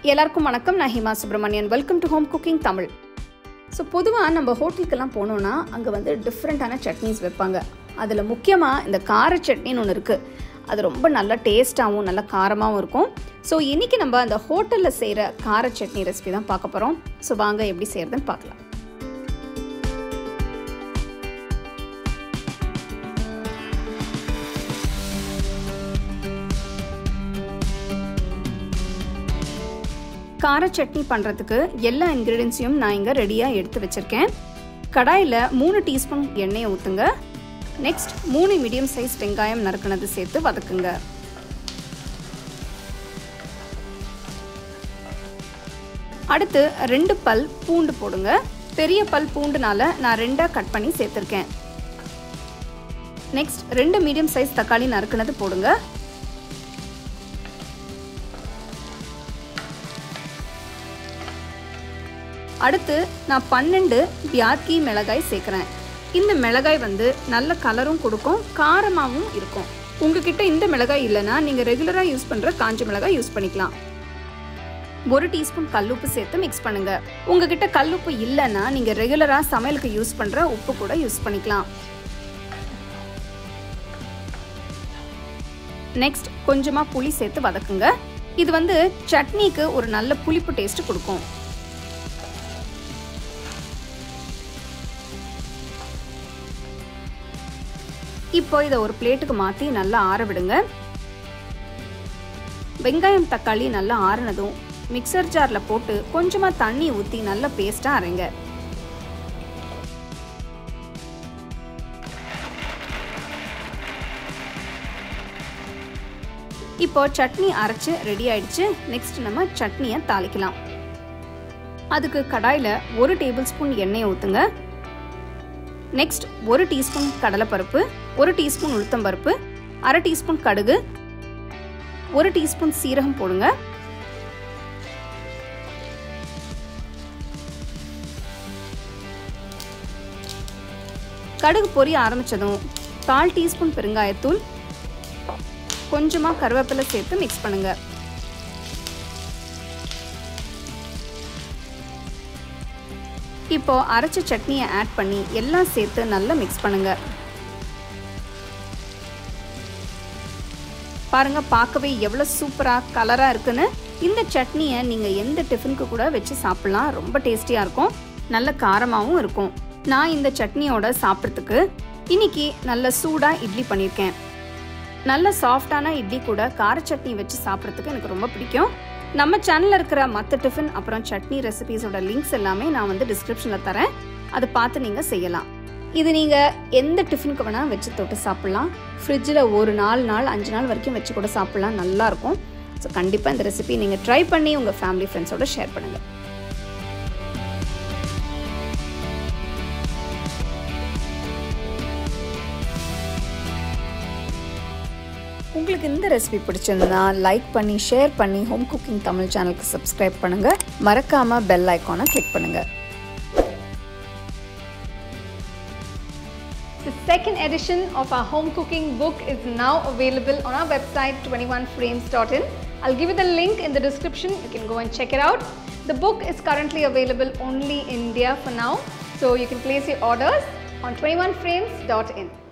எல்லாருக்கும் வணக்கம் நான் Hima Subramanian welcome to home cooking Tamil so பொதுவாக நம்ம ஹோட்டலுக்கெல்லாம் போனோம்னா அங்கே வந்து டிஃப்ரெண்ட்டான சட்னிஸ் வைப்பாங்க அதில் முக்கியமாக இந்த கார சட்னின்னு ஒன்று இருக்குது அது ரொம்ப நல்லா டேஸ்ட்டாகவும் நல்லா காரமாகவும் இருக்கும் ஸோ இன்றைக்கி நம்ம அந்த ஹோட்டலில் செய்கிற கார சட்னி ரெசிபி தான் பார்க்க போகிறோம் ஸோ வாங்க எப்படி செய்கிறதுன்னு பார்க்கலாம் கார சட்னி பண்ணுறதுக்கு எல்லா இன்க்ரீடியன்ஸையும் நான் இங்கே ரெடியாக எடுத்து வச்சுருக்கேன் கடாயில் மூணு டீஸ்பூன் எண்ணெயை ஊற்றுங்க நெக்ஸ்ட் மூணு மீடியம் சைஸ் வெங்காயம் நறுக்கினது சேர்த்து வதக்குங்க அடுத்து ரெண்டு பல் பூண்டு போடுங்க பெரிய பல் பூண்டுனால நான் ரெண்டாக கட் பண்ணி சேர்த்துருக்கேன் நெக்ஸ்ட் ரெண்டு மீடியம் சைஸ் தக்காளி நறுக்கினது போடுங்க அடுத்து நான் பன்னெண்டு பியாக்கி மிளகாய் சேர்க்குறேன் இந்த மிளகாய் வந்து நல்ல கலரும் கொடுக்கும் காரமாகவும் இருக்கும் உங்ககிட்ட இந்த மிளகாய் இல்லைன்னா நீங்கள் ரெகுலராக யூஸ் பண்ணுற காஞ்ச மிளகாய் யூஸ் பண்ணிக்கலாம் ஒரு டீஸ்பூன் கல்லுப்பு சேர்த்து மிக்ஸ் பண்ணுங்க உங்ககிட்ட கல்லுப்பு இல்லைன்னா நீங்கள் ரெகுலராக சமையலுக்கு யூஸ் பண்ணுற உப்பு கூட யூஸ் பண்ணிக்கலாம் நெக்ஸ்ட் கொஞ்சமாக புளி சேர்த்து வதக்குங்க இது வந்து சட்னிக்கு ஒரு நல்ல புளிப்பு டேஸ்ட் கொடுக்கும் இப்போ இதை ஒரு பிளேட்டுக்கு மாற்றி நல்லா ஆற விடுங்க வெங்காயம் தக்காளி நல்லா ஆறுனதும் மிக்சர் ஜாரில் போட்டு கொஞ்சமாக தண்ணி ஊற்றி நல்லா பேஸ்ட்டாக அரைங்க இப்போ சட்னி அரைச்சு ரெடி ஆயிடுச்சு நெக்ஸ்ட் நம்ம சட்னியை தாளிக்கலாம் அதுக்கு கடாயில் ஒரு டேபிள் ஸ்பூன் எண்ணெயை ஊற்றுங்க நெக்ஸ்ட் ஒரு டீஸ்பூன் கடலைப்பருப்பு ஒரு டீஸ்பூன் உளுத்தம்பருப்பு அரை டீஸ்பூன் கடுகு ஒரு டீஸ்பூன் சீரகம் போடுங்க கடுகு பொரிய ஆரம்பிச்சதும் கால் டீஸ்பூன் பெருங்காயத்தூள் கொஞ்சமாக கருவேப்பிலை சேர்த்து மிக்ஸ் பண்ணுங்க இப்போ அரைச்ச சட்னியை ஆட் பண்ணி எல்லாம் சேர்த்து நல்லா மிக்ஸ் பண்ணுங்க பாருங்க பார்க்கவே எவ்வளோ சூப்பராக கலராக இருக்குன்னு இந்த சட்னியை நீங்கள் எந்த டிஃபனுக்கு கூட வச்சு சாப்பிட்லாம் ரொம்ப டேஸ்டியாக இருக்கும் நல்ல காரமாகவும் இருக்கும் நான் இந்த சட்னியோட சாப்பிட்றதுக்கு இன்னைக்கு நல்ல சூடாக இட்லி பண்ணியிருக்கேன் நல்ல சாஃப்டான இட்லி கூட கார சட்னி வச்சு சாப்பிட்றதுக்கு எனக்கு ரொம்ப பிடிக்கும் நம்ம சேனலில் இருக்கிற மற்ற டிஃபன் அப்புறம் சட்னி ரெசிபீஸோட லிங்க்ஸ் எல்லாமே நான் வந்து டிஸ்கிரிப்ஷனில் தரேன் அதை பார்த்து நீங்கள் செய்யலாம் இது நீங்கள் எந்த டிஃபனுக்கு வேணால் வச்சு தொட்டு சாப்பிட்லாம் ஃப்ரிட்ஜில் ஒரு நாலு நாள் அஞ்சு நாள் வரைக்கும் வச்சு கூட சாப்பிட்லாம் நல்லாயிருக்கும் ஸோ கண்டிப்பாக இந்த ரெசிபி நீங்கள் ட்ரை பண்ணி உங்கள் ஃபேமிலி ஃப்ரெண்ட்ஸோட ஷேர் பண்ணுங்கள் உங்களுக்கு இந்த ரெசிபி பிடிச்சிருந்தா லைக் பண்ணி ஷேர் பண்ணி ஹோம் குக்கிங் தமிழ் சேனலுக்கு சப்ஸ்கிரைப் பண்ணுங்க மறக்காம பெல் ஐக்கானை கிளிக் பண்ணுங்க The second edition of our home cooking book is now available on our website 21frames.in. I'll give you the link in the description. You can go and check it out. The book is currently available only in India for now, so you can place your orders on 21frames.in.